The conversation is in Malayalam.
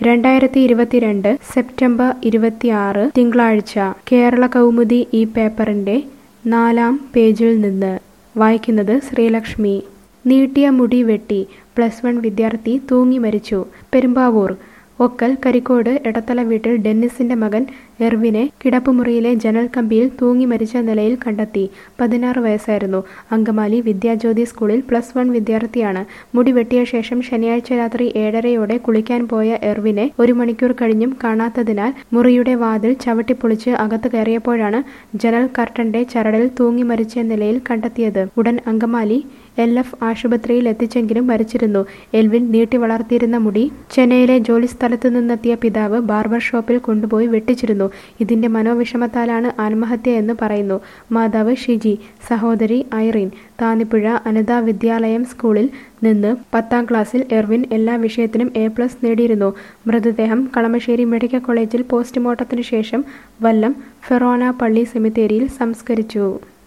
രണ്ടായിരത്തി ഇരുപത്തിരണ്ട് സെപ്റ്റംബർ ഇരുപത്തിയാറ് തിങ്കളാഴ്ച കേരള കൗമുദി ഈ പേപ്പറിന്റെ നാലാം പേജിൽ നിന്ന് വായിക്കുന്നത് ശ്രീലക്ഷ്മി നീട്ടിയ മുടി വെട്ടി പ്ലസ് വൺ വിദ്യാർത്ഥി തൂങ്ങി മരിച്ചു പെരുമ്പാവൂർ ഒക്കൽ കരിക്കോട് എടത്തല വീട്ടിൽ ഡെന്നിസിന്റെ മകൻ എർവിനെ കിടപ്പുമുറിയിലെ ജനൽ കമ്പിയിൽ തൂങ്ങി മരിച്ച നിലയിൽ കണ്ടെത്തി പതിനാറ് വയസ്സായിരുന്നു അങ്കമാലി വിദ്യാജ്യോതി സ്കൂളിൽ പ്ലസ് വൺ വിദ്യാർത്ഥിയാണ് മുടി വെട്ടിയ ശേഷം ശനിയാഴ്ച രാത്രി ഏഴരയോടെ കുളിക്കാൻ പോയ എർവിനെ ഒരു മണിക്കൂർ കഴിഞ്ഞും കാണാത്തതിനാൽ മുറിയുടെ വാതിൽ ചവിട്ടിപ്പൊളിച്ച് അകത്ത് കയറിയപ്പോഴാണ് ജനൽ കർട്ടന്റെ ചരടിൽ തൂങ്ങി മരിച്ച നിലയിൽ കണ്ടെത്തിയത് ഉടൻ അങ്കമാലി എൽ എഫ് ആശുപത്രിയിൽ എത്തിച്ചെങ്കിലും മരിച്ചിരുന്നു എൽവിൻ നീട്ടി വളർത്തിയിരുന്ന മുടി ചെന്നൈയിലെ ജോലിസ്ഥലത്തു നിന്നെത്തിയ പിതാവ് ബാർബർ ഷോപ്പിൽ കൊണ്ടുപോയി വെട്ടിച്ചിരുന്നു ഇതിന്റെ മനോവിഷമത്താലാണ് ആത്മഹത്യ എന്ന് പറയുന്നു മാതാവ് ഷിജി സഹോദരി ഐറിൻ താന്നിപ്പുഴ അനിത വിദ്യാലയം സ്കൂളിൽ നിന്ന് പത്താം ക്ലാസ്സിൽ എർവിൻ എല്ലാ വിഷയത്തിനും എ പ്ലസ് നേടിയിരുന്നു മൃതദേഹം കളമശ്ശേരി മെഡിക്കൽ കോളേജിൽ പോസ്റ്റ്മോർട്ടത്തിനു ശേഷം വല്ലം ഫെറോന പള്ളി സെമിത്തേരിയിൽ സംസ്കരിച്ചു